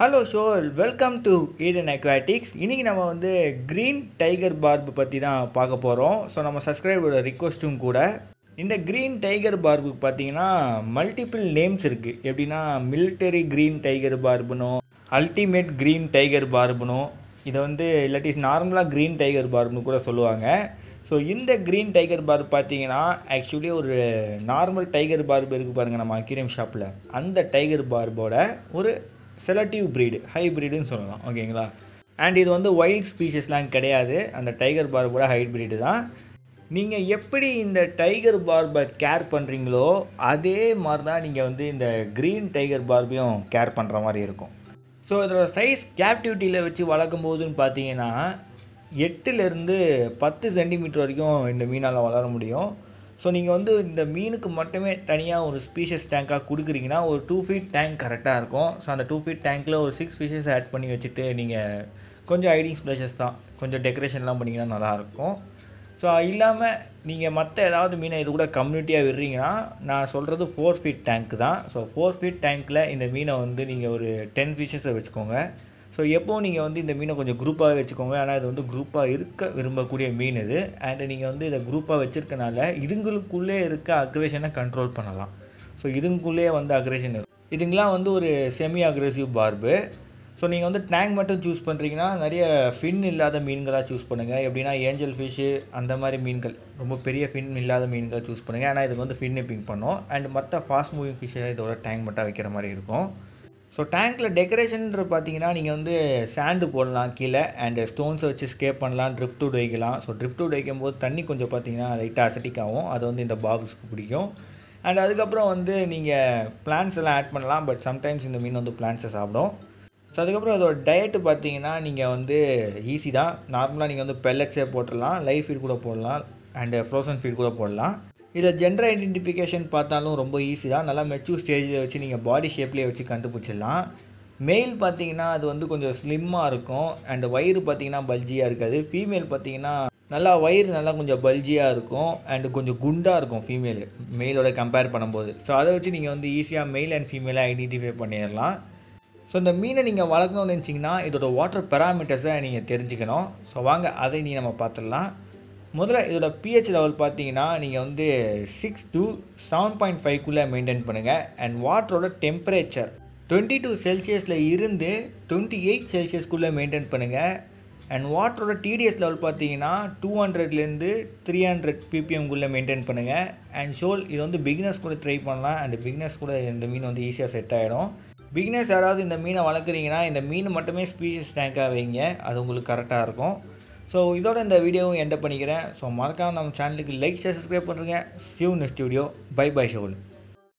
hello ஷோல் welcome to Eden aquatics இன்றைக்கி நம்ம வந்து க்ரீன் டைகர் பார்பு பற்றி தான் பார்க்க போகிறோம் ஸோ நம்ம சப்ஸ்கிரைபரோட ரிக்வஸ்ட்டும் கூட இந்த க்ரீன் டைகர் பார்புக்கு பார்த்தீங்கன்னா மல்டிபிள் நேம்ஸ் இருக்குது எப்படின்னா மிலிட்டரி க்ரீன் டைகர் பார்புனோ அல்டிமேட் க்ரீன் டைகர் பார்புனோ இதை வந்து இல்லாட்டி நார்மலாக க்ரீன் டைகர் பார்புன்னு கூட சொல்லுவாங்க ஸோ இந்த க்ரீன் டைகர் பார்ப் பார்த்தீங்கன்னா ஆக்சுவலி ஒரு நார்மல் டைகர் பார்ப் இருக்குது பாருங்கள் நம்ம அக்யூரியம் ஷாப்பில் அந்த டைகர் பார்போட ஒரு செலக்டிவ் ப்ரீடு ஹைப்ரிடுன்னு சொல்லலாம் ஓகேங்களா அண்ட் இது வந்து வைல்ட் ஸ்பீஷஸ்லாம் கிடையாது அந்த டைகர் பார்போட ஹைப்ரிடு தான் நீங்கள் எப்படி இந்த டைகர் பார்பை கேர் பண்ணுறீங்களோ அதே மாதிரி தான் நீங்கள் வந்து இந்த க்ரீன் டைகர் பார்பையும் கேர் பண்ணுற மாதிரி இருக்கும் ஸோ இதோட சைஸ் கேப்டிவிட்டியில் வச்சு வளர்க்கும் போதுன்னு பார்த்தீங்கன்னா எட்டுலேருந்து பத்து சென்டிமீட்டர் வரைக்கும் இந்த மீனால் வளர முடியும் ஸோ நீங்கள் வந்து இந்த மீனுக்கு மட்டுமே தனியாக ஒரு ஸ்பீஷஸ் டேங்காக கொடுக்குறீங்கன்னா ஒரு டூ ஃபீட் டேங்க் கரெக்டாக இருக்கும் ஸோ அந்த டூ ஃபீட் டேங்க்கில் ஒரு சிக்ஸ் பீசஸ் ஆட் பண்ணி வச்சுட்டு நீங்கள் கொஞ்சம் ஐடிங் ஸ்ப்ளேஷஸ் தான் கொஞ்சம் டெக்கரேஷன்லாம் பண்ணிங்கன்னா நல்லாயிருக்கும் ஸோ இல்லாமல் நீங்கள் மற்ற ஏதாவது மீனை இது கூட கம்யூனிட்டியாக விடுறீங்கன்னா நான் சொல்கிறது ஃபோர் ஃபீட் டேங்க் தான் ஸோ ஃபோர் ஃபீட் டேங்க்கில் இந்த மீனை வந்து நீங்கள் ஒரு டென் பீசஸை வச்சுக்கோங்க ஸோ எப்போ நீங்கள் வந்து இந்த மீனை கொஞ்சம் குரூப்பாக வச்சுக்கோங்க ஆனால் இது வந்து குரூப்பாக இருக்க விரும்பக்கூடிய மீன் இது அண்டு நீங்கள் வந்து இதை குரூப்பாக வச்சுருக்கனால இதுங்களுக்குள்ளே இருக்க அக்ரேஷனை கண்ட்ரோல் பண்ணலாம் ஸோ இதுங்களுக்குள்ளே வந்து அக்ரேஷன் இருக்கும் இதுங்களாம் வந்து ஒரு செமி அக்ரெசிவ் பார்பு ஸோ நீங்கள் வந்து டேங்க் மட்டும் சூஸ் பண்ணுறீங்கன்னா நிறைய ஃபின் இல்லாத மீன்களாக சூஸ் பண்ணுங்கள் எப்படின்னா ஏஞ்சல் ஃபிஷ்ஷு அந்த மாதிரி மீன்கள் ரொம்ப பெரிய ஃபின் இல்லாத மீன்கள் சூஸ் பண்ணுங்கள் ஏன்னா இதுக்கு வந்து ஃபின் நிப்பிங் பண்ணும் அண்ட் மற்ற ஃபாஸ்ட் மூவிங் ஃபிஷ்ஷை இதோட டேங்க் மட்டும் வைக்கிற மாதிரி இருக்கும் ஸோ டேங்க்கில் டெக்கரேஷன்ற பார்த்தீங்கன்னா நீங்கள் வந்து சாண்டு போடலாம் கீழே அண்ட் ஸ்டோன்ஸை வச்சு ஸ்கேப் பண்ணலாம் ட்ரிஃப்ட் வுட் வைக்கலாம் ஸோ ட்ரிஃப்ட் வுட் வைக்கும் போது தண்ணி கொஞ்சம் பார்த்தீங்கன்னா லைட்டாக அசட்டிக் ஆகும் அது வந்து இந்த பாப்ஸ்க்கு பிடிக்கும் அண்ட் அதுக்கப்புறம் வந்து நீங்கள் பிளான்ஸ் எல்லாம் ஆட் பண்ணலாம் பட் சம்டைம்ஸ் இந்த மீன் வந்து பிளான்ஸை சாப்பிடும் ஸோ அதுக்கப்புறம் அதோட டயட்டு பார்த்தீங்கன்னா நீங்கள் வந்து ஈஸி தான் நார்மலாக நீங்கள் வந்து பெல்லட்ஸே போட்டுடலாம் லைஃப் ஃபீட் கூட போடலாம் அண்டு ஃப்ரோசன் ஃபீட் கூட போடலாம் இதில் ஜெண்டர் ஐடென்டிஃபிகேஷன் பார்த்தாலும் ரொம்ப ஈஸி தான் நல்லா மெச்சூர் ஸ்டேஜில் வச்சு நீங்கள் பாடி ஷேப்லேயே வச்சு கண்டுபிடிச்சிடலாம் மெயில் பார்த்தீங்கன்னா அது வந்து கொஞ்சம் ஸ்லிம்மாக இருக்கும் அண்ட் வயிறு பார்த்தீங்கன்னா பல்ஜியாக இருக்காது ஃபீமேல் பார்த்தீங்கன்னா நல்லா வயிறு நல்லா கொஞ்சம் பல்ஜியாக இருக்கும் அண்டு கொஞ்சம் குண்டாக இருக்கும் ஃபீமேல் மெயிலோட கம்பேர் பண்ணும்போது ஸோ அதை வச்சு நீங்கள் வந்து ஈஸியாக மெயில் அண்ட் ஃபீமேலை ஐடென்டிஃபை பண்ணிடலாம் ஸோ இந்த மீனை நீங்கள் வளர்க்கணும்னு நினச்சிங்கன்னா இதோட வாட்டர் பெராமீட்டர்ஸை நீங்கள் தெரிஞ்சுக்கணும் ஸோ வாங்க அதை நீ நம்ம பார்த்துடலாம் முதல்ல இதோட பிஹெச் லெவல் பார்த்தீங்கன்னா நீங்கள் வந்து சிக்ஸ் டு செவன் பாயிண்ட் ஃபைவ்க்குள்ளே மெயின்டைன் பண்ணுங்கள் அண்ட் வாட்டரோட டெம்பரேச்சர் டுவெண்ட்டி டூ செல்சியஸில் இருந்து டுவெண்ட்டி எயிட் செல்சியஸ்க்குள்ளே மெயின்டைன் பண்ணுங்கள் அண்ட் வாட்டரோட டிடிஎஸ் லெவல் பார்த்தீங்கன்னா டூ ஹண்ட்ரட்லேருந்து த்ரீ ஹண்ட்ரட் பிபிஎம்குள்ளே மெயின்டைன் பண்ணுங்கள் அண்ட் ஷோல் இது வந்து பிகினர்ஸ் கூட ட்ரை பண்ணலாம் அண்ட் பிகினர்ஸ் கூட இந்த மீன் வந்து ஈஸியாக செட் ஆகிடும் பிகினர்ஸ் யாராவது இந்த மீனை வளர்க்குறீங்கன்னா இந்த மீன் மட்டுமே ஸ்பீஷஸ் டேங்காக வைங்க அது உங்களுக்கு கரெக்டாக இருக்கும் ஸோ இதோட இந்த வீடியோவும் என்ட பண்ணிக்கிறேன் ஸோ மறக்காமல் நம்ம சேனலுக்கு லைக் ஷேர் சப்ஸ்கிரைப் பண்ணுறேங்க சிவ் நெக்ஸ்ட் வீடியோ பை பை ஷோல்